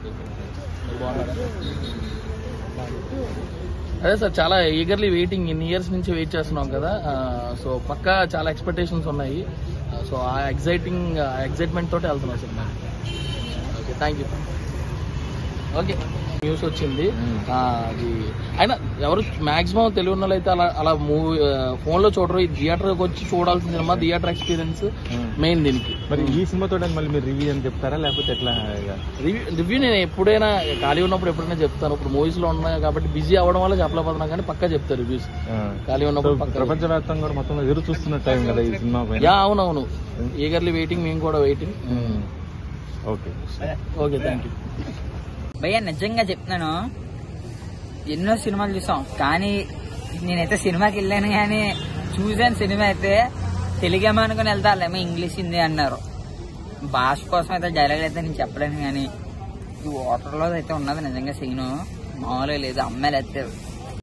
మీరు బాగున్నారా అదే సార్ చాలా ఈగర్లీ వెయిటింగ్ ఇన్ని ఇయర్స్ నుంచి వెయిట్ చేస్తున్నాం కదా సో పక్కా చాలా ఎక్స్పెక్టేషన్స్ ఉన్నాయి సో ఆ ఎగ్జైటింగ్ ఎగ్జైట్మెంట్ తోటి వెళ్తున్నాం సార్ మేము okay thank you okay news వచ్చింది ఆ, అది అయినా ఎవరు మాక్సిమం తెలుగు వాళ్ళు అయితే అలా అలా మూవీ ఫోన్ లో చూడరు ఈ థియేటర్కి వచ్చి చూడాల్సిన సినిమా థియేటర్ ఎక్స్పీరియన్స్ మెయిన్ దీనికి మరి ఈ సినిమాతో మళ్ళీ మీరు రివ్యూ అని చెప్తారా లేకపోతే ఎట్లా ఇక? రివ్యూ రివ్యూ నేను ఎప్పుడైనా ఖాళీ ఉన్నప్పుడు ఎప్పుడైనా చెప్తాను ఇప్పుడు మూవీస్ లో ఉన్నా కాబట్టి బిజీ అవ్వడం వల్ల చెప్పలేకపోతున్నాం కానీ పక్కా చెప్తారు రివ్యూస్ ఆ. ఖాళీ సో ఉన్నప్పుడు పక్కా ప్రపంచవ్యాప్తంగా కూడా మొత్తం ఎదురు చూస్తున్న టైం కదా ఈ సినిమా పైన యా అవునవును ఈగర్లీ వెయిటింగ్ మేము కూడా waiting um. Okay okay thank you భయ్య నిజంగా చెప్తున్నాను ఎన్నో సినిమాలు చూసాం కానీ నేనైతే సినిమాకి వెళ్ళాను కానీ చూసాను సినిమా అయితే తెలుగేమో అనుకుని వెళ్తా వాళ్ళేమో ఇంగ్లీష్ హిందీ అన్నారు భాష కోసం అయితే డైలాగ్ అయితే నేను చెప్పలేను కానీ ఈ వాటర్లో అయితే ఉన్నది నిజంగా సీను మామూలుగా లేదు అమ్మాయిలు అయితే